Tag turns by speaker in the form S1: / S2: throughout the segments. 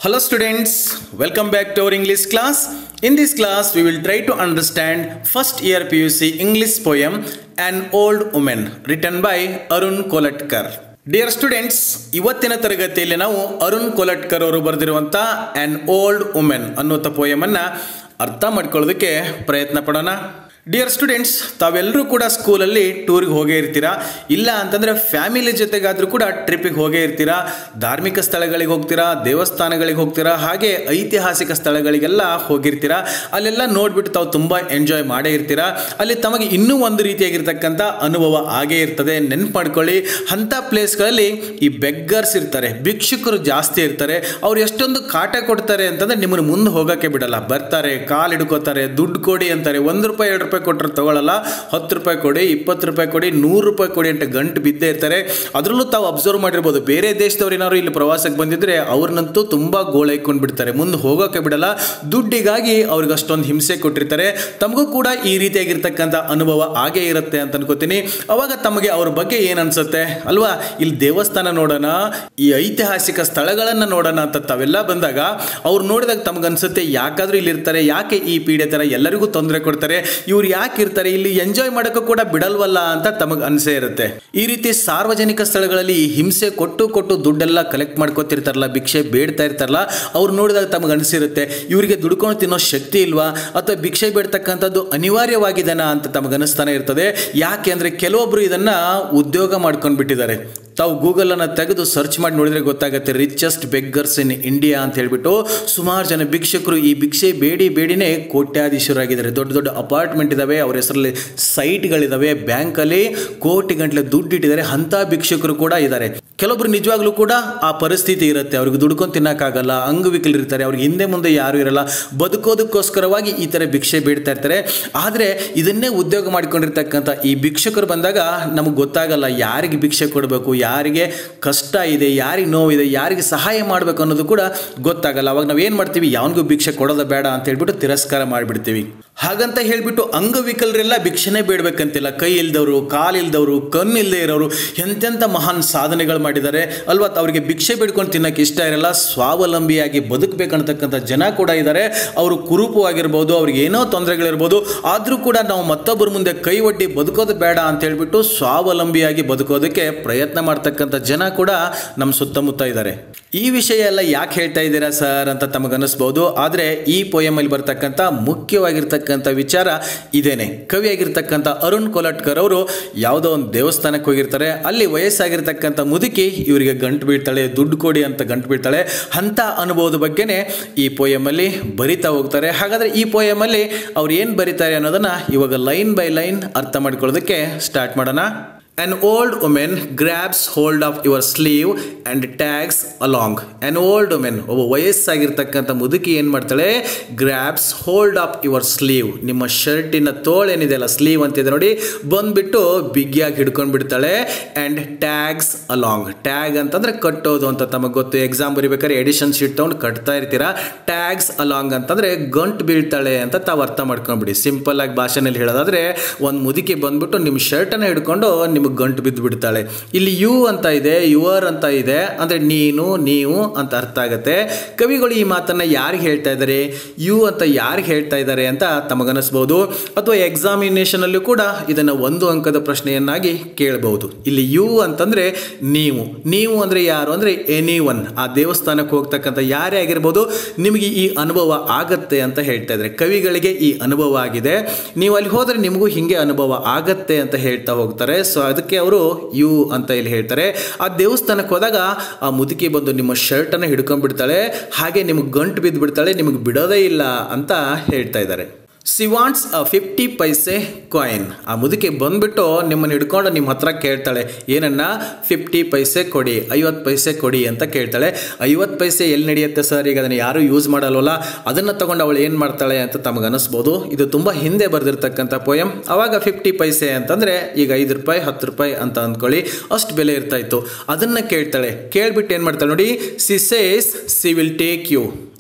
S1: Hello students, welcome back to our English class. In this class, we will try to understand first year PUC English poem An Old Woman written by Arun Kolatkar. Dear students ಇವತ್ತಿನ ತರಗತಿಯಲ್ಲಿ ನಾವು ಅರುಣ್ ಕೊಲಟ್ಕರ್ ಅವರು ಬರೆದಿರುವಂಥ on old women ಅನ್ನುವಂಥ ಪೋಯಮನ್ನು ಅರ್ಥ ಮಾಡ್ಕೊಳ್ಳೋದಕ್ಕೆ ಪ್ರಯತ್ನ ಪಡೋಣ dear students ತಾವೆಲ್ಲರೂ ಕೂಡ ಸ್ಕೂಲಲ್ಲಿ ಟೂರಿಗೆ ಹೋಗೇ ಇರ್ತೀರಾ ಇಲ್ಲ ಅಂತಂದರೆ ಫ್ಯಾಮಿಲಿ ಜೊತೆಗಾದರೂ ಕೂಡ ಟ್ರಿಪ್ಪಿಗೆ ಹೋಗೇ ಇರ್ತೀರಾ ಧಾರ್ಮಿಕ ಸ್ಥಳಗಳಿಗೆ ಹೋಗ್ತೀರಾ ದೇವಸ್ಥಾನಗಳಿಗೆ ಹೋಗ್ತೀರಾ ಹಾಗೆ ಐತಿಹಾಸಿಕ ಸ್ಥಳಗಳಿಗೆಲ್ಲ ಹೋಗಿರ್ತೀರಾ ಅಲ್ಲೆಲ್ಲ ನೋಡಿಬಿಟ್ಟು ತಾವು ತುಂಬ ಎಂಜಾಯ್ ಮಾಡೇ ಇರ್ತೀರಾ ಅಲ್ಲಿ ತಮಗೆ ಇನ್ನೂ ಒಂದು ರೀತಿಯಾಗಿರ್ತಕ್ಕಂಥ ಅನುಭವ ಆಗೇ ಇರ್ತದೆ ನೆನ್ಪು ಮಾಡ್ಕೊಳ್ಳಿ ಅಂಥ ಪ್ಲೇಸ್ಗಳಲ್ಲಿ ಈ ಬೆಗ್ಗರ್ಸ್ ಇರ್ತಾರೆ ಭಿಕ್ಷುಕರು ಜಾಸ್ತಿ ಇರ್ತಾರೆ ಅವ್ರು ಎಷ್ಟೊಂದು ಕಾಟ ಕೊಡ್ತಾರೆ ಅಂತಂದರೆ ನಿಮ್ಮನ್ನು ಮುಂದೆ ಹೋಗೋಕ್ಕೆ ಬಿಡಲ್ಲ ಬರ್ತಾರೆ ಕಾಲು ಹಿಡ್ಕೋತಾರೆ ದುಡ್ಡು ಕೊಡಿ ಅಂತಾರೆ ಒಂದು ರೂಪಾಯಿ ಎರಡು ರೂಪಾಯಿ ಕೊಟ್ಟರೆ ತಗೊಳ್ಳಲ್ಲ ಹತ್ತು ರೂಪಾಯಿ ಕೊಡಿ ಇಪ್ಪತ್ತು ರೂಪಾಯಿ ಕೊಡಿ ನೂರು ರೂಪಾಯಿ ಕೊಡಿ ಅಂತ ಗಂಟು ಬಿದ್ದೇ ಇರ್ತಾರೆ ಅದರಲ್ಲೂ ತಾವು ಅಬ್ಸರ್ವ್ ಮಾಡಿರ್ಬೋದು ಬೇರೆ ದೇಶದವ್ರು ಏನಾದ್ರು ಇಲ್ಲಿ ಪ್ರವಾಸಕ್ಕೆ ಬಂದಿದ್ರೆ ಅವ್ರನ್ನಂತೂ ತುಂಬ ಗೋಳೈಕೊಂಡು ಬಿಡ್ತಾರೆ ಮುಂದೆ ಹೋಗೋಕೆ ಬಿಡಲ್ಲ ದುಡ್ಡಿಗಾಗಿ ಅವ್ರಿಗೆ ಅಷ್ಟೊಂದು ಹಿಂಸೆ ಕೊಟ್ಟಿರ್ತಾರೆ ತಮಗೂ ಕೂಡ ಈ ರೀತಿಯಾಗಿರ್ತಕ್ಕಂಥ ಅನುಭವ ಆಗೇ ಇರುತ್ತೆ ಅಂತ ಅನ್ಕೋತೀನಿ ಅವಾಗ ತಮಗೆ ಅವ್ರ ಬಗ್ಗೆ ಏನು ಅನ್ಸುತ್ತೆ ಅಲ್ವಾ ಇಲ್ಲಿ ದೇವಸ್ಥಾನ ನೋಡೋಣ ಈ ಐತಿಹಾಸಿಕ ಸ್ಥಳಗಳನ್ನು ನೋಡೋಣ ಅಂತ ತಾವೆಲ್ಲ ಬಂದಾಗ ಅವ್ರು ನೋಡಿದಾಗ ತಮ್ಗೆ ಅನ್ಸುತ್ತೆ ಯಾಕಾದ್ರೂ ಇಲ್ಲಿ ಇರ್ತಾರೆ ಯಾಕೆ ಈ ಪೀಡೆ ಥರ ಎಲ್ಲರಿಗೂ ತೊಂದರೆ ಕೊಡ್ತಾರೆ ಇವ್ರು ಯಾಕೆ ಇರ್ತಾರೆ ಇಲ್ಲಿ ಎಂಜಾಯ್ ಮಾಡೋಕ್ಕೂ ಕೂಡ ಬಿಡಲ್ವಲ್ಲ ಅಂತ ತಮಗೆ ಅನಿಸೇ ಇರುತ್ತೆ ಈ ರೀತಿ ಸಾರ್ವಜನಿಕ ಸ್ಥಳಗಳಲ್ಲಿ ಈ ಹಿಂಸೆ ಕೊಟ್ಟು ಕೊಟ್ಟು ದುಡ್ಡೆಲ್ಲ ಕಲೆಕ್ಟ್ ಮಾಡ್ಕೊತಿರ್ತಾರಲ್ಲ ಭಿಕ್ಷೆ ಬೇಡ್ತಾ ಇರ್ತಾರಲ್ಲ ಅವ್ರು ನೋಡಿದಾಗ ತಮಗೆ ಅನಿಸಿರುತ್ತೆ ಇವರಿಗೆ ದುಡ್ಕೊಂಡು ತಿನ್ನೋ ಶಕ್ತಿ ಇಲ್ವಾ ಅಥವಾ ಭಿಕ್ಷೆ ಬೇಡ್ತಕ್ಕಂಥದ್ದು ಅನಿವಾರ್ಯವಾಗಿದೆನಾ ಅಂತ ತಮಗೆ ಅನಿಸ್ತಾನೆ ಇರ್ತದೆ ಯಾಕೆ ಅಂದರೆ ಕೆಲವೊಬ್ರು ಇದನ್ನ ಉದ್ಯೋಗ ಮಾಡ್ಕೊಂಡು ಬಿಟ್ಟಿದ್ದಾರೆ ತಾವು ಗೂಗಲನ್ನು ತೆಗೆದು ಸರ್ಚ್ ಮಾಡಿ ನೋಡಿದ್ರೆ ಗೊತ್ತಾಗುತ್ತೆ ರಿಚೆಸ್ಟ್ ಬೆಗ್ಗರ್ಸ್ ಇನ್ ಇಂಡಿಯಾ ಅಂತ ಹೇಳ್ಬಿಟ್ಟು ಸುಮಾರು ಜನ ಭಿಕ್ಷಕರು ಈ ಭಿಕ್ಷೆ ಬೇಡಿ ಬೇಡಿನೇ ಕೋಟ್ಯಾಧೀಶರಾಗಿದ್ದಾರೆ ದೊಡ್ಡ ದೊಡ್ಡ ಅಪಾರ್ಟ್ಮೆಂಟ್ ಇದ್ದಾವೆ ಅವ್ರ ಹೆಸರಲ್ಲಿ ಸೈಟ್ಗಳಿದ್ದಾವೆ ಬ್ಯಾಂಕಲ್ಲಿ ಕೋಟಿ ಗಂಟಲೆ ದುಡ್ಡು ಇಟ್ಟಿದ್ದಾರೆ ಅಂಥ ಭಿಕ್ಷಕರು ಕೂಡ ಇದ್ದಾರೆ ಕೆಲವೊಬ್ರು ನಿಜವಾಗ್ಲೂ ಕೂಡ ಆ ಪರಿಸ್ಥಿತಿ ಇರುತ್ತೆ ಅವ್ರಿಗೆ ದುಡ್ಕೊಂಡು ತಿನ್ನೋಕ್ಕಾಗಲ್ಲ ಅಂಗವಿಕಲರಿರ್ತಾರೆ ಅವ್ರಿಗೆ ಹಿಂದೆ ಮುಂದೆ ಯಾರು ಇರಲ್ಲ ಬದುಕೋದಕ್ಕೋಸ್ಕರವಾಗಿ ಈ ಥರ ಭಿಕ್ಷೆ ಬೇಡ್ತಾ ಇರ್ತಾರೆ ಆದರೆ ಇದನ್ನೇ ಉದ್ಯೋಗ ಮಾಡ್ಕೊಂಡಿರ್ತಕ್ಕಂಥ ಈ ಭಿಕ್ಷಕರು ಬಂದಾಗ ನಮಗೆ ಗೊತ್ತಾಗಲ್ಲ ಯಾರಿಗೆ ಭಿಕ್ಷೆ ಕೊಡಬೇಕು ಯಾರಿಗೆ ಕಷ್ಟ ಇದೆ ಯಾರಿಗೆ ನೋವಿದೆ ಯಾರಿಗೆ ಸಹಾಯ ಮಾಡಬೇಕು ಅನ್ನೋದು ಕೂಡ ಗೊತ್ತಾಗಲ್ಲ ಅವಾಗ ನಾವು ಏನು ಮಾಡ್ತೀವಿ ಯಾವನಿಗೂ ಭಿಕ್ಷೆ ಕೊಡೋದು ಬೇಡ ಅಂತ ಹೇಳ್ಬಿಟ್ಟು ತಿರಸ್ಕಾರ ಮಾಡಿಬಿಡ್ತೀವಿ ಹಾಗಂತ ಹೇಳ್ಬಿಟ್ಟು ಅಂಗವಿಕಲರೆಲ್ಲ ಭಿಕ್ಷೆನೇ ಬೇಡಬೇಕಂತಿಲ್ಲ ಕೈ ಇಲ್ದವರು ಕಾಲು ಇಲ್ದವರು ಕಣ್ಣು ಇಲ್ಲದೆ ಇರೋರು ಎಂತೆಂಥ ಮಹಾನ್ ಸಾಧನೆಗಳು ಮಾಡಿದ್ದಾರೆ ಅಲ್ವಾ ಅವರಿಗೆ ಭಿಕ್ಷೆ ಬೇಡ್ಕೊಂಡು ತಿನ್ನೋಕೆ ಇಷ್ಟ ಇರಲ್ಲ ಸ್ವಾವಲಂಬಿಯಾಗಿ ಬದುಕಬೇಕನ್ನತಕ್ಕಂಥ ಜನ ಕೂಡ ಇದ್ದಾರೆ ಅವರು ಕುರೂಪವಾಗಿರ್ಬೋದು ಅವ್ರಿಗೆ ಏನೋ ತೊಂದರೆಗಳಿರ್ಬೋದು ಆದರೂ ಕೂಡ ನಾವು ಮತ್ತೊಬ್ಬರ ಮುಂದೆ ಕೈ ಒಡ್ಡಿ ಬದುಕೋದು ಬೇಡ ಅಂತ ಹೇಳ್ಬಿಟ್ಟು ಸ್ವಾವಲಂಬಿಯಾಗಿ ಬದುಕೋದಕ್ಕೆ ಪ್ರಯತ್ನ ಮಾಡ್ತಕ್ಕಂಥ ಜನ ಕೂಡ ನಮ್ಮ ಸುತ್ತಮುತ್ತ ಇದ್ದಾರೆ ಈ ವಿಷಯ ಎಲ್ಲ ಯಾಕೆ ಹೇಳ್ತಾ ಇದ್ದೀರಾ ಸರ್ ಅಂತ ತಮಗನ್ನಿಸ್ಬೋದು ಆದರೆ ಈ ಪೋಯಮಲ್ಲಿ ಬರ್ತಕ್ಕಂಥ ಮುಖ್ಯವಾಗಿರ್ತಕ್ಕಂಥ ವಿಚಾರ ಇದೇನೆ ಕವಿಯಾಗಿರ್ತಕ್ಕಂಥ ಅರುಣ್ ಕೊಲಟ್ಕರ್ ಅವರು ಯಾವುದೋ ಒಂದು ದೇವಸ್ಥಾನಕ್ಕೆ ಹೋಗಿರ್ತಾರೆ ಅಲ್ಲಿ ವಯಸ್ಸಾಗಿರ್ತಕ್ಕಂಥ ಮುದುಕಿ ಇವರಿಗೆ ಗಂಟು ಬೀಳ್ತಾಳೆ ದುಡ್ಡು ಕೊಡಿ ಅಂತ ಗಂಟು ಬೀಳ್ತಾಳೆ ಅಂಥ ಅನುಭವದ ಬಗ್ಗೆನೇ ಈ ಪೋಯಮಲ್ಲಿ ಬರಿತಾ ಹೋಗ್ತಾರೆ ಹಾಗಾದರೆ ಈ ಪೋಯಮಲ್ಲಿ ಅವ್ರು ಏನು ಬರೀತಾರೆ ಅನ್ನೋದನ್ನು ಇವಾಗ ಲೈನ್ ಬೈ ಲೈನ್ ಅರ್ಥ ಮಾಡ್ಕೊಳ್ಳೋದಕ್ಕೆ ಸ್ಟಾರ್ಟ್ ಮಾಡೋಣ An old woman grabs hold of your sleeve and tags along. An old woman ಒಬ್ಬ ವಯಸ್ಸಾಗಿರ್ತಕ್ಕಂಥ ಮುದುಕಿ ಏನು ಮಾಡ್ತಾಳೆ grabs hold of your sleeve ನಿಮ್ಮ ಶರ್ಟಿನ ತೋಳೇನಿದೆ ಅಲ್ಲ ಸ್ಲೀವ್ ಅಂತಿದೆ ನೋಡಿ ಬಂದ್ಬಿಟ್ಟು ಬಿಗಿಯಾಗಿ ಹಿಡ್ಕೊಂಡು ಬಿಡ್ತಾಳೆ ಆ್ಯಂಡ್ ಟ್ಯಾಗ್ಸ್ ಅಲಾಂಗ್ ಟ್ಯಾಗ್ ಅಂತಂದ್ರೆ ಕಟ್ಟೋದು ಅಂತ ತಮಗೆ ಗೊತ್ತು ಎಕ್ಸಾಮ್ ಬರಿಬೇಕಾದ್ರೆ ಎಡಿಷನ್ ಶೀಟ್ ತೊಗೊಂಡು ಕಟ್ತಾ ಇರ್ತೀರಾ ಟ್ಯಾಗ್ಸ್ ಅಲಾಂಗ್ ಅಂತಂದ್ರೆ ಗಂಟು ಬೀಳ್ತಾಳೆ ಅಂತ ತಾವು ಅರ್ಥ ಮಾಡ್ಕೊಂಡ್ಬಿಡಿ ಸಿಂಪಲ್ ಆಗಿ ಭಾಷೆನಲ್ಲಿ ಹೇಳೋದಾದ್ರೆ ಒಂದು ಮುದುಕಿ ಬಂದ್ಬಿಟ್ಟು ನಿಮ್ಮ ಶರ್ಟನ್ನು ಹಿಡ್ಕೊಂಡು ನಿಮಗೆ ಗಂಟು ಬಿದ್ದು ಬಿಡ್ತಾಳೆ ಇಲ್ಲಿ ಯು ಅಂತ ಇದೆ ಯುವರ್ ಅಂತ ಇದೆ ಅಂದರೆ ನೀನು ನೀವು ಅಂತ ಅರ್ಥ ಆಗುತ್ತೆ ಕವಿಗಳು ಈ ಮಾತನ್ನು ಯಾರಿಗೆ ಹೇಳ್ತಾ ಇದ್ದಾರೆ ಯು ಅಂತ ಯಾರಿಗೆ ಹೇಳ್ತಾ ಇದ್ದಾರೆ ಅಂತ ತಮಗನಿಸ್ಬೋದು ಅಥವಾ ಎಕ್ಸಾಮಿನೇಷನಲ್ಲೂ ಕೂಡ ಇದನ್ನು ಒಂದು ಅಂಕದ ಪ್ರಶ್ನೆಯನ್ನಾಗಿ ಕೇಳಬಹುದು ಇಲ್ಲಿ ಯು ಅಂತಂದರೆ ನೀವು ನೀವು ಅಂದರೆ ಯಾರು ಅಂದರೆ ಎನಿ ಒನ್ ಆ ದೇವಸ್ಥಾನಕ್ಕೆ ಹೋಗ್ತಕ್ಕಂಥ ಯಾರೇ ಆಗಿರ್ಬೋದು ನಿಮಗೆ ಈ ಅನುಭವ ಆಗತ್ತೆ ಅಂತ ಹೇಳ್ತಾ ಇದ್ದಾರೆ ಕವಿಗಳಿಗೆ ಈ ಅನುಭವ ಆಗಿದೆ ನೀವು ಅಲ್ಲಿ ಹೋದರೆ ನಿಮಗೂ ಹಿಂಗೆ ಅನುಭವ ಆಗತ್ತೆ ಅಂತ ಹೇಳ್ತಾ ಹೋಗ್ತಾರೆ ಸೊ ಅದಕ್ಕೆ ಅವರು ಯು ಅಂತ ಇಲ್ಲಿ ಹೇಳ್ತಾರೆ ಆ ದೇವಸ್ಥಾನಕ್ಕೆ ಹೋದಾಗ ಆ ಮುದುಕಿ ಬಂದು ನಿಮ್ಮ ಶರ್ಟನ್ನು ಹಿಡ್ಕೊಂಡ್ಬಿಡ್ತಾಳೆ ಹಾಗೆ ನಿಮಗೆ ಗಂಟು ಬಿದ್ದು ಬಿಡ್ತಾಳೆ ನಿಮಗೆ ಬಿಡೋದೇ ಇಲ್ಲ ಅಂತ ಹೇಳ್ತಾ ಇದ್ದಾರೆ she wants a fifty paise coin ಆ ಮುದುಕಿ ಬಂದ್ಬಿಟ್ಟು ನಿಮ್ಮನ್ನು ಹಿಡ್ಕೊಂಡು ನಿಮ್ಮ ಹತ್ರ ಕೇಳ್ತಾಳೆ ಏನನ್ನ ಫಿಫ್ಟಿ ಪೈಸೆ ಕೊಡಿ ಐವತ್ತು ಪೈಸೆ ಕೊಡಿ ಅಂತ ಕೇಳ್ತಾಳೆ ಐವತ್ತು ಪೈಸೆ ಎಲ್ಲಿ ನಡೆಯುತ್ತೆ ಸರ್ ಈಗ ಅದನ್ನು ಯಾರೂ ಯೂಸ್ ಮಾಡಲ್ವಲ್ಲ ಅದನ್ನು ತಗೊಂಡು ಅವಳು ಏನು ಮಾಡ್ತಾಳೆ ಅಂತ ತಮಗೆ ಅನಿಸ್ಬೋದು ಇದು ತುಂಬ ಹಿಂದೆ ಬರೆದಿರ್ತಕ್ಕಂಥ ಪೋಯಮ್ ಅವಾಗ ಫಿಫ್ಟಿ ಪೈಸೆ ಅಂತಂದರೆ ಈಗ ಐದು ರೂಪಾಯಿ ಹತ್ತು ರೂಪಾಯಿ ಅಂತ ಅಂದ್ಕೊಳ್ಳಿ ಅಷ್ಟು ಬೆಲೆ ಇರ್ತಾ ಇತ್ತು ಅದನ್ನು ಕೇಳ್ತಾಳೆ ಕೇಳ್ಬಿಟ್ಟು ಏನು ಮಾಡ್ತಾಳೆ ನೋಡಿ she says she will take you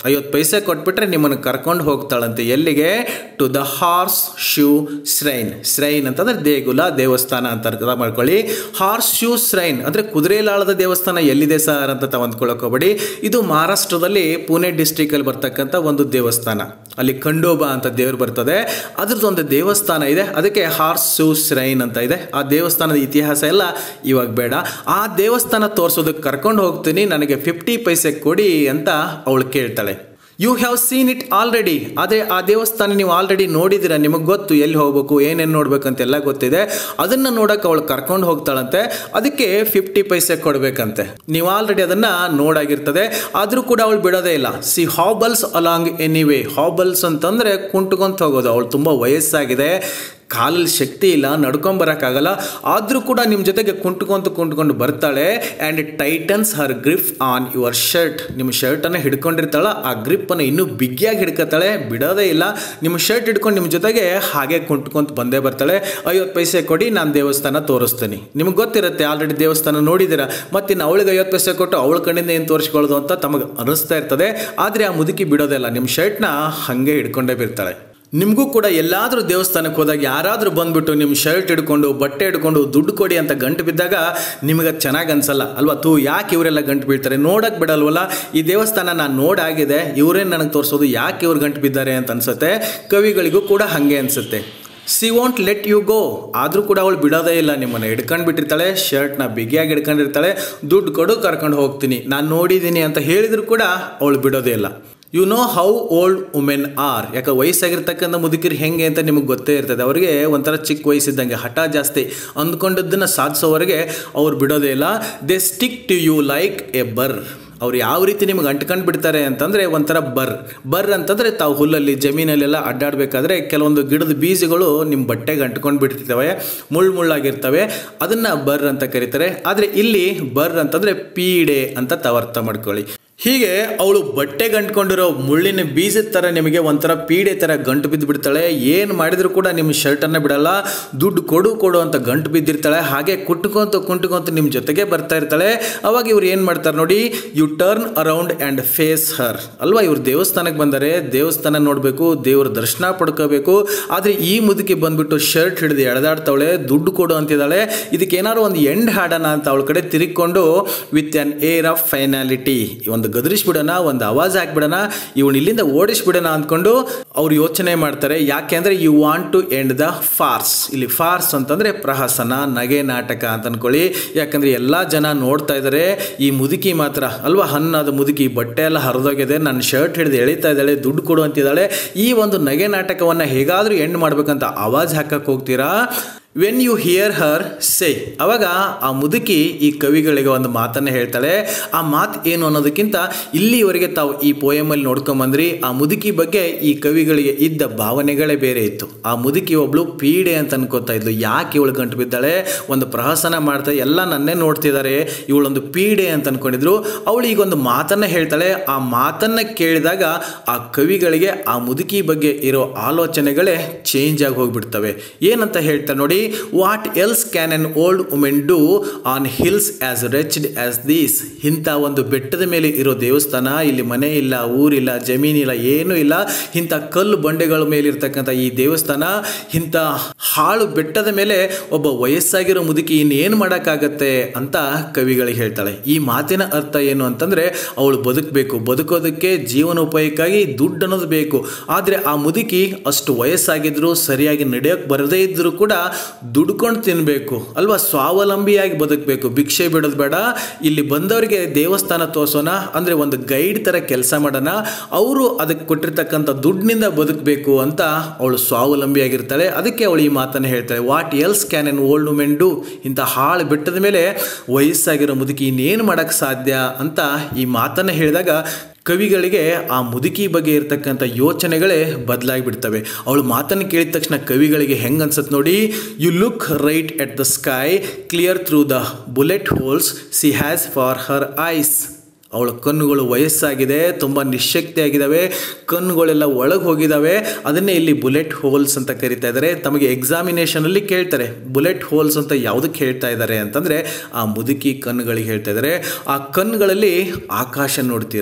S1: ಐವತ್ತು ಪೈಸೆ ಕೊಟ್ಬಿಟ್ರೆ ನಿಮ್ಮನ್ನು ಕರ್ಕೊಂಡು ಹೋಗ್ತಾಳಂತೆ ಎಲ್ಲಿಗೆ to the horseshoe shrine shrine ಅಂತಂದ್ರೆ ದೇಗುಲ ದೇವಸ್ಥಾನ ಅಂತ ಅರ್ಥ ಮಾಡ್ಕೊಳ್ಳಿ ಹಾರ್ಸ್ ಶೂ ಶ್ರೈನ್ ಅಂದರೆ ಕುದುರೆಲಾಳದ ದೇವಸ್ಥಾನ ಎಲ್ಲಿದೆ ಸರ್ ಅಂತ ತಾವು ಅಂದ್ಕೊಳ್ಳೋಕೆ ಹೋಗ್ಬೇಡಿ ಇದು ಮಹಾರಾಷ್ಟ್ರದಲ್ಲಿ ಪುಣೆ ಡಿಸ್ಟಿಕಲ್ಲಿ ಬರ್ತಕ್ಕಂಥ ಒಂದು ದೇವಸ್ಥಾನ ಅಲ್ಲಿ ಖಂಡೋಬಾ ಅಂತ ದೇವರು ಬರ್ತದೆ ಅದ್ರದ್ದು ಒಂದು ದೇವಸ್ಥಾನ ಇದೆ ಅದಕ್ಕೆ ಹಾರ್ಸ್ ಶೂ ಶ್ರೈನ್ ಅಂತ ಇದೆ ಆ ದೇವಸ್ಥಾನದ ಇತಿಹಾಸ ಎಲ್ಲ ಇವಾಗ ಬೇಡ ಆ ದೇವಸ್ಥಾನ ತೋರಿಸೋದಕ್ಕೆ ಕರ್ಕೊಂಡು ಹೋಗ್ತೀನಿ ನನಗೆ ಫಿಫ್ಟಿ ಪೈಸೆ ಕೊಡಿ ಅಂತ ಅವಳು ಕೇಳ್ತಾಳೆ you have seen it already ಆದರೆ ಆ ದೇವಸ್ಥಾನ ನೀವು ಆಲ್ರೆಡಿ ನೋಡಿದ್ದೀರ ನಿಮಗೆ ಗೊತ್ತು ಎಲ್ಲಿ ಹೋಗ್ಬೇಕು ಏನೇನು ನೋಡ್ಬೇಕಂತೆಲ್ಲ ಗೊತ್ತಿದೆ ಅದನ್ನು ನೋಡೋಕೆ ಅವಳು ಕರ್ಕೊಂಡು ಹೋಗ್ತಾಳಂತೆ ಅದಕ್ಕೆ ಫಿಫ್ಟಿ ಪೈಸೆ ಕೊಡಬೇಕಂತೆ ನೀವು ಆಲ್ರೆಡಿ ಅದನ್ನು ನೋಡಾಗಿರ್ತದೆ ಆದರೂ ಕೂಡ ಅವಳು ಬಿಡೋದೇ ಇಲ್ಲ she hobbles along anyway hobbles ಅಂತಂದರೆ ಕುಂಟ್ಕೊಂತ ಹೋಗೋದು ಅವಳು ತುಂಬ ವಯಸ್ಸಾಗಿದೆ ಕಾಲಲ್ಲಿ ಶಕ್ತಿ ಇಲ್ಲ ನಡ್ಕೊಂಬರೋಕ್ಕಾಗಲ್ಲ ಆದರೂ ಕೂಡ ನಿಮ್ಮ ಜೊತೆಗೆ ಕುಂಟ್ಕೊಂತ ಕುಂಟ್ಕೊಂಡು ಬರ್ತಾಳೆ and tightens her grip on your shirt ನಿಮ್ಮ ಶರ್ಟನ್ನು ಹಿಡ್ಕೊಂಡಿರ್ತಾಳ ಆ ಗ್ರಿಪ್ಪನ್ನು ಇನ್ನೂ ಬಿಗಿಯಾಗಿ ಹಿಡ್ಕೊತಾಳೆ ಬಿಡೋದೇ ಇಲ್ಲ ನಿಮ್ಮ ಶರ್ಟ್ ಹಿಡ್ಕೊಂಡು ನಿಮ್ಮ ಜೊತೆಗೆ ಹಾಗೆ ಕುಂಟ್ಕೊಂತ ಬಂದೇ ಬರ್ತಾಳೆ ಐವತ್ತು ಪೈಸೆ ಕೊಡಿ ನಾನು ದೇವಸ್ಥಾನ ತೋರಿಸ್ತೀನಿ ನಿಮ್ಗೆ ಗೊತ್ತಿರುತ್ತೆ ಆಲ್ರೆಡಿ ದೇವಸ್ಥಾನ ನೋಡಿದ್ದೀರಾ ಮತ್ತು ಇನ್ನು ಅವಳಿಗೆ ಐವತ್ತು ಪೈಸೆ ಕೊಟ್ಟು ಅವಳ ಕಣ್ಣಿಂದ ಏನು ತೋರಿಸ್ಕೊಳ್ಳೋದು ಅಂತ ತಮಗೆ ಅನಿಸ್ತಾ ಇರ್ತದೆ ಆದರೆ ಆ ಮುದುಕಿ ಬಿಡೋದೇ ಇಲ್ಲ ನಿಮ್ಮ ಶರ್ಟ್ನ ಹಾಗೆ ಹಿಡ್ಕೊಂಡೇ ಬಿರ್ತಾಳೆ ನಿಮಗೂ ಕೂಡ ಎಲ್ಲಾದರೂ ದೇವಸ್ಥಾನಕ್ಕೆ ಹೋದಾಗ ಯಾರಾದರೂ ಬಂದುಬಿಟ್ಟು ನಿಮ್ಮ ಶರ್ಟ್ ಹಿಡ್ಕೊಂಡು ಬಟ್ಟೆ ಹಿಡ್ಕೊಂಡು ದುಡ್ಡು ಕೊಡಿ ಅಂತ ಗಂಟು ಬಿದ್ದಾಗ ನಿಮಗೆ ಚೆನ್ನಾಗಿ ಅನ್ಸಲ್ಲ ಅಲ್ವಾ ತೂ ಯಾಕೆ ಇವರೆಲ್ಲ ಗಂಟು ಬೀಳ್ತಾರೆ ನೋಡಕ್ಕೆ ಬಿಡಲ್ವಲ್ಲ ಈ ದೇವಸ್ಥಾನ ನಾನು ನೋಡಾಗಿದೆ ಇವರೇನು ನನಗೆ ತೋರಿಸೋದು ಯಾಕೆ ಇವ್ರು ಗಂಟು ಬಿದ್ದಾರೆ ಅಂತ ಅನ್ಸುತ್ತೆ ಕವಿಗಳಿಗೂ ಕೂಡ ಹಾಗೆ ಅನಿಸುತ್ತೆ she won't let you go ಆದರೂ ಕೂಡ ಅವಳು ಬಿಡೋದೇ ಇಲ್ಲ ನಿಮ್ಮನ್ನು ಹಿಡ್ಕೊಂಡು ಬಿಟ್ಟಿರ್ತಾಳೆ ಶರ್ಟ್ನ ಬಿಗಿಯಾಗಿ ಹಿಡ್ಕೊಂಡಿರ್ತಾಳೆ ದುಡ್ಡು ಕೊಡು ಕರ್ಕೊಂಡು ಹೋಗ್ತೀನಿ ನಾನು ನೋಡಿದ್ದೀನಿ ಅಂತ ಹೇಳಿದ್ರು ಕೂಡ ಅವಳು ಬಿಡೋದೇ ಇಲ್ಲ you know how old women are ಯಾಕೆ ವಯಸ್ಸಾಗಿರ್ತಕ್ಕಂಥ ಮುದುಕಿರು ಹೆಂಗೆ ಅಂತ ನಿಮಗೆ ಗೊತ್ತೇ ಇರ್ತದೆ ಅವರಿಗೆ ಒಂಥರ ಚಿಕ್ಕ ವಯಸ್ಸಿದ್ದಂಗೆ ಹಠ ಜಾಸ್ತಿ ಅಂದ್ಕೊಂಡದ್ದನ್ನು ಸಾಧಿಸೋವರೆಗೆ ಅವ್ರು ಬಿಡೋದೇ ಇಲ್ಲ they stick to you like a burr ಅವ್ರು ಯಾವ ರೀತಿ ನಿಮ್ಗೆ ಅಂಟ್ಕೊಂಡು ಬಿಡ್ತಾರೆ ಅಂತಂದರೆ ಒಂಥರ ಬರ್ ಬರ್ ಅಂತಂದರೆ ತಾವು ಹುಲ್ಲಲ್ಲಿ ಜಮೀನಲ್ಲೆಲ್ಲ ಅಡ್ಡಾಡಬೇಕಾದ್ರೆ ಕೆಲವೊಂದು ಗಿಡದ ಬೀಜಗಳು ನಿಮ್ಮ ಬಟ್ಟೆಗೆ ಅಂಟ್ಕೊಂಡು ಬಿಡ್ತಿರ್ತವೆ ಮುಳ್ಳು ಮುಳ್ಳಾಗಿರ್ತವೆ ಅದನ್ನು ಬರ್ ಅಂತ ಕರೀತಾರೆ ಆದರೆ ಇಲ್ಲಿ ಬರ್ ಅಂತಂದರೆ ಪೀಡೆ ಅಂತ ತಾವು ಅರ್ಥ ಮಾಡ್ಕೊಳ್ಳಿ ಹೀಗೆ ಅವಳು ಬಟ್ಟೆ ಗಂಟ್ಕೊಂಡಿರೋ ಮುಳ್ಳಿನ ಬೀಜದ ಥರ ನಿಮಗೆ ಒಂಥರ ಪೀಡೆ ಥರ ಗಂಟು ಬಿದ್ದು ಬಿಡ್ತಾಳೆ ಏನು ಮಾಡಿದರೂ ಕೂಡ ನಿಮ್ಮ ಶರ್ಟನ್ನು ಬಿಡಲ್ಲ ದುಡ್ಡು ಕೊಡು ಕೊಡು ಅಂತ ಗಂಟು ಬಿದ್ದಿರ್ತಾಳೆ ಹಾಗೆ ಕುಟ್ಕೊಂತ ಕುಂಟ್ಕೊಂತ ನಿಮ್ಮ ಜೊತೆಗೆ ಬರ್ತಾ ಇರ್ತಾಳೆ ಅವಾಗ ಇವ್ರು ಏನು ಮಾಡ್ತಾರೆ ನೋಡಿ you turn around and face her ಅಲ್ವಾ ಇವ್ರು ದೇವಸ್ಥಾನಕ್ಕೆ ಬಂದರೆ ದೇವಸ್ಥಾನ ನೋಡಬೇಕು ದೇವ್ರ ದರ್ಶನ ಪಡ್ಕೋಬೇಕು ಆದರೆ ಈ ಮುದುಕಿ ಬಂದ್ಬಿಟ್ಟು ಶರ್ಟ್ ಹಿಡಿದು ಎಳೆದಾಡ್ತಾವಳೆ ದುಡ್ಡು ಕೊಡು ಅಂತಿದ್ದಾಳೆ ಇದಕ್ಕೆ ಏನಾದ್ರು ಒಂದು ಎಂಡ್ ಹಾಡೋಣ ಅಂತ ಅವಳ ಕಡೆ ತಿರುಗಿಕೊಂಡು with an air of finality ಒಂದು ಗದರಿಸ್ಬಿಡೋಣ ಒಂದು ಅವಾಜ್ ಹಾಕ್ಬಿಡೋಣ ಇವಳು ಇಲ್ಲಿಂದ ಓಡಿಸ್ಬಿಡೋಣ ಅಂದ್ಕೊಂಡು ಅವ್ರು ಯೋಚನೆ ಮಾಡ್ತಾರೆ ಯಾಕೆ ಅಂದರೆ you want to end the farce ಇಲ್ಲಿ ಫಾರ್ಸ್ ಅಂತಂದರೆ ಪ್ರಹಸನ ನಗೆ ನಾಟಕ ಅಂತ ಅನ್ಕೊಳ್ಳಿ ಯಾಕಂದರೆ ಎಲ್ಲ ಜನ ನೋಡ್ತಾ ಇದ್ದಾರೆ ಈ ಮುದುಕಿ ಮಾತ್ರ ಅಲ್ವಾ ಹಣ್ಣಾದ ಮುದುಕಿ ಬಟ್ಟೆ ಎಲ್ಲ ಹರಿದೋಗಿದೆ ನನ್ನ ಶರ್ಟ್ ಹಿಡಿದು ಎಳಿತಾ ಇದ್ದಾಳೆ ದುಡ್ಡು ಕೊಡು ಅಂತಿದ್ದಾಳೆ ಈ ಒಂದು ನಗೆ ನಾಟಕವನ್ನು ಹೇಗಾದರೂ ಎಂಡ್ ಮಾಡ್ಬೇಕಂತ ಆವಾಜ್ ಹಾಕಕ್ಕೆ ಹೋಗ್ತೀರಾ when you hear her say ಅವಾಗ ಆ ಮುದುಕಿ ಈ ಕವಿಗಳಿಗೆ ಒಂದು ಮಾತನ್ನು ಹೇಳ್ತಾಳೆ ಆ ಮಾತು ಏನು ಅನ್ನೋದಕ್ಕಿಂತ ಇಲ್ಲಿವರೆಗೆ ತಾವು ಈ ಪೋಯಮಲ್ಲಿ ನೋಡ್ಕೊಂಬಂದ್ರಿ ಆ ಮುದುಕಿ ಬಗ್ಗೆ ಈ ಕವಿಗಳಿಗೆ ಇದ್ದ ಭಾವನೆಗಳೇ ಬೇರೆ ಇತ್ತು ಆ ಮುದುಕಿ ಒಬ್ಳು ಪೀಡೆ ಅಂತ ಅನ್ಕೋತಾ ಇದ್ಲು ಯಾಕೆ ಇವಳು ಗಂಟು ಬಿದ್ದಾಳೆ ಒಂದು ಪ್ರಹಸನ ಮಾಡ್ತಾ ಎಲ್ಲ ನನ್ನೇ ನೋಡ್ತಿದ್ದಾರೆ ಇವಳೊಂದು ಪೀಡೆ ಅಂತ ಅನ್ಕೊಂಡಿದ್ರು ಅವಳು ಈಗ ಒಂದು ಮಾತನ್ನು ಹೇಳ್ತಾಳೆ ಆ ಮಾತನ್ನು ಕೇಳಿದಾಗ ಆ ಕವಿಗಳಿಗೆ ಆ ಮುದುಕಿ ಬಗ್ಗೆ ಇರೋ ಆಲೋಚನೆಗಳೇ ಚೇಂಜ್ ಆಗಿ ಹೋಗ್ಬಿಡ್ತವೆ ಏನಂತ ಹೇಳ್ತಾರೆ ನೋಡಿ what else can an old woman do on hills as wretched as these ಇಂಥ ಒಂದು ಬೆಟ್ಟದ ಮೇಲೆ ಇರೋ ದೇವಸ್ಥಾನ ಇಲ್ಲಿ ಮನೆ ಇಲ್ಲ ಊರಿಲ್ಲ ಜಮೀನಿಲ್ಲ ಏನೂ ಇಲ್ಲ ಇಂಥ ಕಲ್ಲು ಬಂಡೆಗಳ ಮೇಲೆ ಇರ್ತಕ್ಕಂಥ ಈ ದೇವಸ್ಥಾನ ಇಂಥ ಹಾಳು ಬೆಟ್ಟದ ಮೇಲೆ ಒಬ್ಬ ವಯಸ್ಸಾಗಿರೋ ಮುದುಕಿ ಇನ್ನೇನು ಮಾಡೋಕ್ಕಾಗತ್ತೆ ಅಂತ ಕವಿಗಳಿಗೆ ಹೇಳ್ತಾಳೆ ಈ ಮಾತಿನ ಅರ್ಥ ಏನು ಅಂತಂದರೆ ಅವಳು ಬದುಕಬೇಕು ಬದುಕೋದಕ್ಕೆ ಜೀವನೋಪಾಯಕ್ಕಾಗಿ ದುಡ್ಡು ಅನ್ನೋದು ಬೇಕು ಆದರೆ ಆ ಮುದುಕಿ ಅಷ್ಟು ವಯಸ್ಸಾಗಿದ್ರು ಸರಿಯಾಗಿ ನಡೆಯೋಕ್ಕೆ ಬರದೇ ಇದ್ದರೂ ಕೂಡ ದುಡ್ಕೊಂಡು ತಿನ್ನಬೇಕು ಅಲ್ವಾ ಸ್ವಾವಲಂಬಿಯಾಗಿ ಬದುಕಬೇಕು ಭಿಕ್ಷೆ ಬಿಡೋದು ಬೇಡ ಇಲ್ಲಿ ಬಂದವರಿಗೆ ದೇವಸ್ಥಾನ ತೋರಿಸೋಣ ಅಂದರೆ ಒಂದು ಗೈಡ್ ಥರ ಕೆಲಸ ಮಾಡೋಣ ಅವರು ಅದಕ್ಕೆ ಕೊಟ್ಟಿರ್ತಕ್ಕಂಥ ದುಡ್ಡಿನಿಂದ ಬದುಕಬೇಕು ಅಂತ ಅವಳು ಸ್ವಾವಲಂಬಿಯಾಗಿರ್ತಾಳೆ ಅದಕ್ಕೆ ಅವಳು ಈ ಮಾತನ್ನು ಹೇಳ್ತಾಳೆ what else can an old woman do ಇಂಥ ಹಾಳು ಬೆಟ್ಟದ ಮೇಲೆ ವಯಸ್ಸಾಗಿರೋ ಮುದುಕಿ ಇನ್ನೇನು ಮಾಡೋಕ್ಕೆ ಸಾಧ್ಯ ಅಂತ ಈ ಮಾತನ್ನು ಹೇಳಿದಾಗ ಕವಿಗಳಿಗೆ ಆ ಮುದುಕಿ ಬಗ್ಗೆ ಇರತಕ್ಕಂಥ ಯೋಚನೆಗಳೇ ಬದಲಾಗಿ ಬಿಡ್ತವೆ ಅವಳು ಮಾತನ್ನು ಕೇಳಿದ ತಕ್ಷಣ ಕವಿಗಳಿಗೆ ಹೆಂಗೆ ಅನ್ಸುತ್ತೆ ನೋಡಿ you look right at the sky clear through the bullet holes she has for her eyes ಅವಳ ಕಣ್ಣುಗಳು ವಯಸ್ಸಾಗಿದೆ ತುಂಬ ನಿಶಕ್ತಿಯಾಗಿದ್ದಾವೆ ಕಣ್ಣುಗಳೆಲ್ಲ ಒಳಗೆ ಹೋಗಿದ್ದಾವೆ ಅದನ್ನೇ ಇಲ್ಲಿ ಬುಲೆಟ್ ಹೋಲ್ಸ್ ಅಂತ ಕರಿತಾ ಇದ್ದಾರೆ ತಮಗೆ ಎಕ್ಸಾಮಿನೇಷನಲ್ಲಿ ಕೇಳ್ತಾರೆ ಬುಲೆಟ್ ಹೋಲ್ಸ್ ಅಂತ ಯಾವುದಕ್ಕೆ ಹೇಳ್ತಾ ಇದ್ದಾರೆ ಅಂತಂದರೆ ಆ ಮುದುಕಿ ಕಣ್ಣುಗಳಿಗೆ ಹೇಳ್ತಾ ಇದ್ದಾರೆ ಆ ಕಣ್ಣುಗಳಲ್ಲಿ ಆಕಾಶ ನೋಡ್ತೀರಾ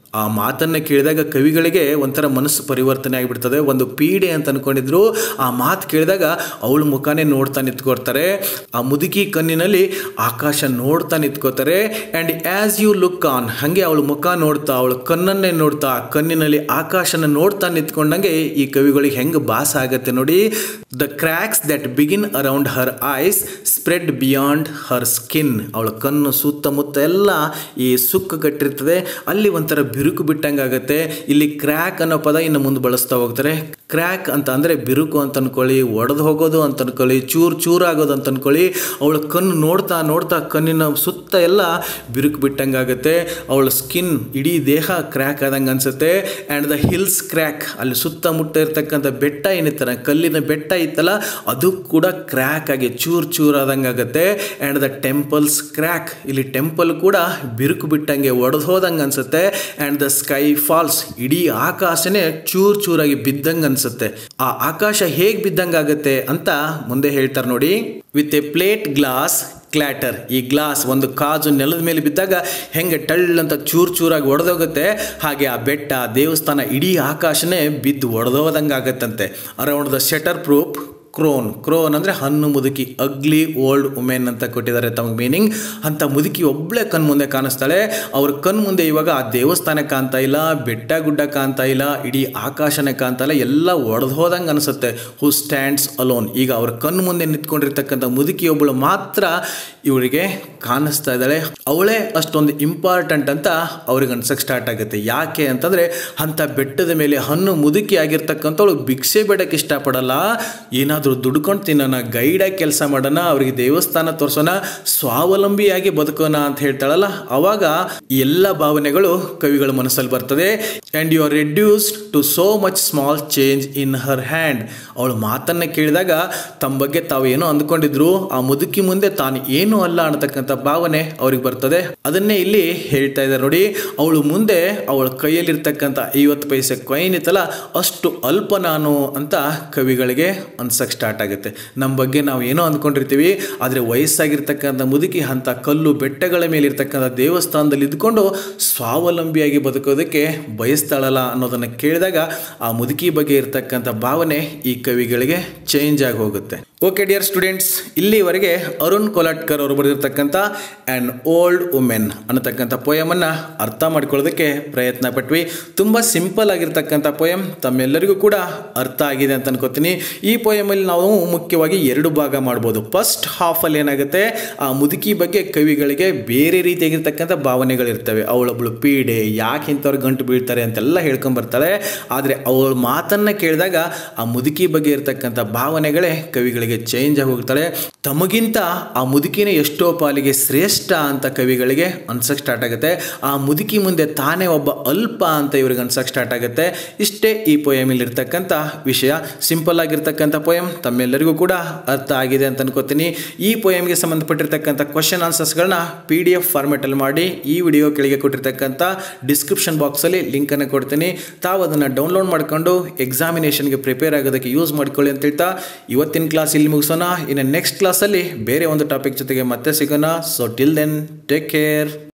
S1: ಆ ಮಾತನ್ನು ಕೇಳಿದಾಗ ಕವಿಗಳಿಗೆ ಒಂಥರ ಮನಸ್ಸು ಪರಿವರ್ತನೆ ಆಗಿಬಿಡ್ತದೆ ಒಂದು ಪೀಡೆ ಅಂತ ಅನ್ಕೊಂಡಿದ್ರು ಆ ಮಾತು ಕೇಳಿದಾಗ ಅವಳ ಮುಖಾನೇ ನೋಡ್ತಾ ನಿಂತ್ಕೊಳ್ತಾರೆ ಆ ಮುದುಕಿ ಕಣ್ಣಿನಲ್ಲಿ ಆಕಾಶ ನೋಡ್ತಾ ನಿಂತ್ಕೋತಾರೆ and as you look on ಹಾಗೆ ಅವಳ ಮುಖ ನೋಡ್ತಾ ಅವಳ ಕಣ್ಣನ್ನೇ ನೋಡ್ತಾ ಆ ಕಣ್ಣಿನಲ್ಲಿ ಆಕಾಶನ ನೋಡ್ತಾ ನಿಂತ್ಕೊಂಡಂಗೆ ಈ ಕವಿಗಳಿಗೆ ಹೆಂಗೆ ಭಾಸ ಆಗತ್ತೆ ನೋಡಿ the cracks that begin around her eyes spread beyond her skin ಅವಳ ಕಣ್ಣು ಸುತ್ತಮುತ್ತ ಎಲ್ಲ ಈ ಸುಕ್ಕು ಕಟ್ಟಿರ್ತದೆ ಅಲ್ಲಿ ಒಂಥರ ಬಿರುಕು ಬಿಟ್ಟಂಗೆ ಆಗುತ್ತೆ ಇಲ್ಲಿ ಕ್ರ್ಯಾಕ್ ಅನ್ನೋ ಪದ ಇನ್ನು ಮುಂದೆ ಬಳಸ್ತಾ ಹೋಗ್ತಾರೆ ಕ್ರ್ಯಾಕ್ ಅಂತ ಅಂದರೆ ಬಿರುಕು ಅಂತ ಅನ್ಕೊಳ್ಳಿ ಒಡೆದು ಹೋಗೋದು ಅಂತ ಅನ್ಕೊಳ್ಳಿ ಚೂರು ಚೂರಾಗೋದು ಅಂತ ಅನ್ಕೊಳ್ಳಿ ಅವಳ ಕಣ್ಣು ನೋಡ್ತಾ ನೋಡ್ತಾ ಕಣ್ಣಿನ ಸುತ್ತ ಎಲ್ಲ ಬಿರುಕು ಬಿಟ್ಟಂಗೆ ಆಗುತ್ತೆ ಅವಳ ಸ್ಕಿನ್ ಇಡೀ ದೇಹ ಕ್ರ್ಯಾಕ್ ಆದಂಗೆ ಅನ್ಸುತ್ತೆ ಆ್ಯಂಡ್ ದ ಹಿಲ್ಸ್ ಕ್ರ್ಯಾಕ್ ಅಲ್ಲಿ ಸುತ್ತಮುತ್ತ ಇರ್ತಕ್ಕಂಥ ಬೆಟ್ಟ ಏನಿತ್ತಲ್ಲ ಕಲ್ಲಿನ ಬೆಟ್ಟ ಇತ್ತಲ್ಲ ಅದು ಕೂಡ ಕ್ರ್ಯಾಕ್ ಆಗಿ ಚೂರು ಚೂರಾದಂಗೆ ಆಗುತ್ತೆ ಆ್ಯಂಡ್ ದ ಟೆಂಪಲ್ಸ್ ಕ್ರ್ಯಾಕ್ ಇಲ್ಲಿ ಟೆಂಪಲ್ ಕೂಡ ಬಿರುಕು ಬಿಟ್ಟಂಗೆ ಒಡೆದು ಹೋದಂಗೆ ಅನ್ಸುತ್ತೆ ಆ್ಯಂಡ್ ದ ಸ್ಕೈ ಫಾಲ್ಸ್ ಇಡೀ ಆಕಾಶನೇ ಚೂರ್ ಚೂರಾಗಿ ಬಿದ್ದಂಗೆ ಅನ್ಸುತ್ತೆ ಆ ಆಕಾಶ ಹೇಗೆ ಬಿದ್ದಂಗೆ ಆಗುತ್ತೆ ಅಂತ ಮುಂದೆ ಹೇಳ್ತಾರೆ ನೋಡಿ with a plate glass clatter ಈ ಗ್ಲಾಸ್ ಒಂದು ಕಾಜು ನೆಲದ ಮೇಲೆ ಬಿದ್ದಾಗ ಹೆಂಗೆ ಟಳ್ ಅಂತ ಚೂರು ಚೂರಾಗಿ ಒಡೆದೋಗುತ್ತೆ ಹಾಗೆ ಆ ಬೆಟ್ಟ ದೇವಸ್ಥಾನ ಇಡೀ ಆಕಾಶನೇ ಬಿದ್ದು ಒಡೆದೋದಂಗೆ ಆಗತ್ತಂತೆ around the shatterproof crone crone ಅಂದರೆ ಹಣ್ಣು ಮುದುಕಿ ಅಗ್ಲಿ ಓಲ್ಡ್ ವುಮೆನ್ ಅಂತ ಕೊಟ್ಟಿದ್ದಾರೆ ತಮಗೆ ಮೀನಿಂಗ್ ಅಂಥ ಮುದುಕಿ ಒಬ್ಬಳೆ ಕಣ್ಣು ಮುಂದೆ ಕಾಣಿಸ್ತಾಳೆ ಅವ್ರ ಕಣ್ಣು ಮುಂದೆ ಇವಾಗ ಆ ದೇವಸ್ಥಾನ ಕಾಣ್ತಾ ಇಲ್ಲ ಬೆಟ್ಟ ಗುಡ್ಡ ಕಾಣ್ತಾ ಇಲ್ಲ ಇಡೀ ಆಕಾಶನೇ ಕಾಣ್ತಾ ಇಲ್ಲ ಎಲ್ಲ ಒಡೆದು ಹೋದಂಗೆ ಅನಿಸುತ್ತೆ ಹೂ ಸ್ಟ್ಯಾಂಡ್ಸ್ ಅಲೋನ್ ಈಗ ಅವ್ರ ಕಣ್ಣು ಮುಂದೆ ನಿಂತ್ಕೊಂಡಿರ್ತಕ್ಕಂಥ ಮುದುಕಿಯೊಬ್ಬಳು ಮಾತ್ರ ಇವರಿಗೆ ಕಾಣಿಸ್ತಾ ಇದ್ದಾಳೆ ಅವಳೇ ಅಷ್ಟೊಂದು ಇಂಪಾರ್ಟೆಂಟ್ ಅಂತ ಅವ್ರಿಗೆ ಅನ್ಸಕ್ಕೆ ಸ್ಟಾರ್ಟ್ ಆಗುತ್ತೆ ಯಾಕೆ ಅಂತಂದರೆ ಅಂಥ ಬೆಟ್ಟದ ಮೇಲೆ ಹಣ್ಣು ಮುದುಕಿ ಆಗಿರ್ತಕ್ಕಂಥವಳು ಭಿಕ್ಷೆ ಬೇಡಕ್ಕೆ ಇಷ್ಟಪಡಲ್ಲ ಏನಾದರೂ ದುಡ್ಕೊಂಡು ತಿನ್ನೋಣ ಗೈಡಾಗಿ ಕೆಲಸ ಮಾಡೋಣ ಅವರಿಗೆ ದೇವಸ್ಥಾನ ತೋರಿಸೋಣ ಸ್ವಾವಲಂಬಿಯಾಗಿ ಬದುಕೋಣ ಅಂತ ಹೇಳ್ತಾಳಲ್ಲ ಅವಾಗ ಈ ಎಲ್ಲ ಭಾವನೆಗಳು ಕವಿಗಳ ಮನಸ್ಸಲ್ಲಿ ಬರ್ತದೆ and you are reduced to so much small change in her hand ಅವಳು ಮಾತನ್ನು ಕೇಳಿದಾಗ ತಮ್ಮ ಬಗ್ಗೆ ತಾವು ಏನೋ ಅಂದ್ಕೊಂಡಿದ್ರು ಆ ಮುದುಕಿ ಮುಂದೆ ತಾನು ಏನೂ ಅಲ್ಲ ಅನ್ನತಕ್ಕಂಥ ಭಾವನೆ ಅವ್ರಿಗೆ ಬರ್ತದೆ ಅದನ್ನೇ ಇಲ್ಲಿ ಹೇಳ್ತಾ ಇದ್ದಾರೆ ನೋಡಿ ಅವಳು ಮುಂದೆ ಅವಳ ಕೈಯಲ್ಲಿರ್ತಕ್ಕಂಥ ಐವತ್ತು ಪೈಸೆ ಕಾಯಿನ್ ಇತ್ತಲ್ಲ ಅಷ್ಟು ಅಲ್ಪ ನಾನು ಅಂತ ಕವಿಗಳಿಗೆ ಅನ್ಸಕ್ಕೆ ಸ್ಟಾರ್ಟ್ ಆಗುತ್ತೆ ನಮ್ಮ ಬಗ್ಗೆ ನಾವು ಏನೋ ಅಂದ್ಕೊಂಡಿರ್ತೀವಿ ಆದರೆ ವಯಸ್ಸಾಗಿರ್ತಕ್ಕಂಥ ಮುದುಕಿ ಅಂಥ ಕಲ್ಲು ಬೆಟ್ಟಗಳ ಮೇಲೆ ಇರ್ತಕ್ಕಂಥ ದೇವಸ್ಥಾನದಲ್ಲಿ ಇದ್ಕೊಂಡು ಸ್ವಾವಲಂಬಿಯಾಗಿ ಬದುಕೋದಕ್ಕೆ ಬಯಸ್ತಾಳಲ್ಲ ಅನ್ನೋದನ್ನು ಕೇಳಿದಾಗ ಆ ಮುದುಕಿ ಬಗ್ಗೆ ಇರ್ತಕ್ಕಂಥ ಭಾವನೆ ಈ ಕವಿಗಳಿಗೆ ಚೇಂಜ್ ಆಗಿ ಹೋಗುತ್ತೆ ಓಕೆ ಡಿಯರ್ ಸ್ಟೂಡೆಂಟ್ಸ್ ಇಲ್ಲಿವರೆಗೆ ಅರುಣ್ ಕೊಲಾಟ್ಕರ್ ಅವರು ಬರೆದಿರ್ತಕ್ಕಂಥ ಆ್ಯನ್ ಓಲ್ಡ್ ವುಮೆನ್ ಅನ್ನತಕ್ಕಂಥ ಪೋಯಮನ್ನು ಅರ್ಥ ಮಾಡ್ಕೊಳ್ಳೋದಕ್ಕೆ ಪ್ರಯತ್ನ ಪಟ್ವಿ ತುಂಬ ಸಿಂಪಲ್ ಆಗಿರ್ತಕ್ಕಂಥ ಪೋಯಮ್ ತಮ್ಮೆಲ್ಲರಿಗೂ ಕೂಡ ಅರ್ಥ ಆಗಿದೆ ಅಂತ ಅನ್ಕೋತೀನಿ ಈ ಪೋಯಮಲ್ಲಿ ನಾವು ಮುಖ್ಯವಾಗಿ ಎರಡು ಭಾಗ ಮಾಡ್ಬೋದು ಫಸ್ಟ್ ಹಾಫಲ್ಲಿ ಏನಾಗುತ್ತೆ ಆ ಮುದುಕಿ ಬಗ್ಗೆ ಕವಿಗಳಿಗೆ ಬೇರೆ ರೀತಿಯಾಗಿರ್ತಕ್ಕಂಥ ಭಾವನೆಗಳಿರ್ತವೆ ಅವಳೊಬ್ಳು ಪೀಡೆ ಯಾಕೆ ಇಂಥವ್ರು ಗಂಟು ಬೀಳ್ತಾರೆ ಅಂತೆಲ್ಲ ಹೇಳ್ಕೊಂಬರ್ತಾಳೆ ಆದರೆ ಅವಳ ಮಾತನ್ನು ಕೇಳಿದಾಗ ಆ ಮುದುಕಿ ಬಗ್ಗೆ ಇರ್ತಕ್ಕಂಥ ಭಾವನೆಗಳೇ ಕವಿಗಳಿಗೆ ಚೇಂಜ್ ಆಗಿ ಹೋಗ್ತಾಳೆ ತಮಗಿಂತ ಆ ಮುದುಕಿನೇ ಎಷ್ಟೋ ಪಾಲಿಗೆ ಶ್ರೇಷ್ಠ ಅಂತ ಕವಿಗಳಿಗೆ ಅನ್ಸಕ್ಕೆ ಸ್ಟಾರ್ಟ್ ಆಗುತ್ತೆ ಆ ಮುದುಕಿ ಮುಂದೆ ತಾನೇ ಒಬ್ಬ ಅಲ್ಪ ಅಂತ ಇವ್ರಿಗೆ ಅನ್ಸಕ್ಕೆ ಸ್ಟಾರ್ಟ್ ಆಗುತ್ತೆ ಇಷ್ಟೇ ಈ ಪೊಯಮಲ್ಲಿ ಇರ್ತಕ್ಕಂಥ ವಿಷಯ ಸಿಂಪಲ್ ಆಗಿರ್ತಕ್ಕಂಥ ಪೊಯಮ್ ತಮ್ಮೆಲ್ಲರಿಗೂ ಕೂಡ ಅರ್ಥ ಆಗಿದೆ ಅಂತ ಅನ್ಕೋತೀನಿ ಈ ಪೊಯಮ್ಗೆ ಸಂಬಂಧಪಟ್ಟಿರ್ತಕ್ಕಂಥ ಕ್ವಶನ್ ಆನ್ಸರ್ಸ್ಗಳನ್ನ ಪಿ ಡಿ ಎಫ್ ಫಾರ್ಮೆಟಲ್ಲಿ ಮಾಡಿ ಈ ವಿಡಿಯೋ ಕೆಳಗೆ ಕೊಟ್ಟಿರ್ತಕ್ಕಂಥ ಡಿಸ್ಕ್ರಿಪ್ಷನ್ ಬಾಕ್ಸಲ್ಲಿ ಲಿಂಕನ್ನು ಕೊಡ್ತೀನಿ ತಾವು ಅದನ್ನು ಡೌನ್ಲೋಡ್ ಮಾಡಿಕೊಂಡು ಎಕ್ಸಾಮಿನೇಷನ್ಗೆ ಪ್ರಿಪೇರ್ ಆಗೋದಕ್ಕೆ ಯೂಸ್ ಮಾಡ್ಕೊಳ್ಳಿ ಅಂತ ಹೇಳ್ತಾ ಇವತ್ತಿನ ಕ್ಲಾಸ್ ಇಲ್ಲಿ ಮುಗಿಸೋಣ ಇನ್ನು ನೆಕ್ಸ್ಟ್ ಕ್ಲಾಸಲ್ಲಿ ಬೇರೆ ಒಂದು ಟಾಪಿಕ್ ಜೊತೆಗೆ ಮತ್ತೆ ಸಿಗೋಣ so till then take care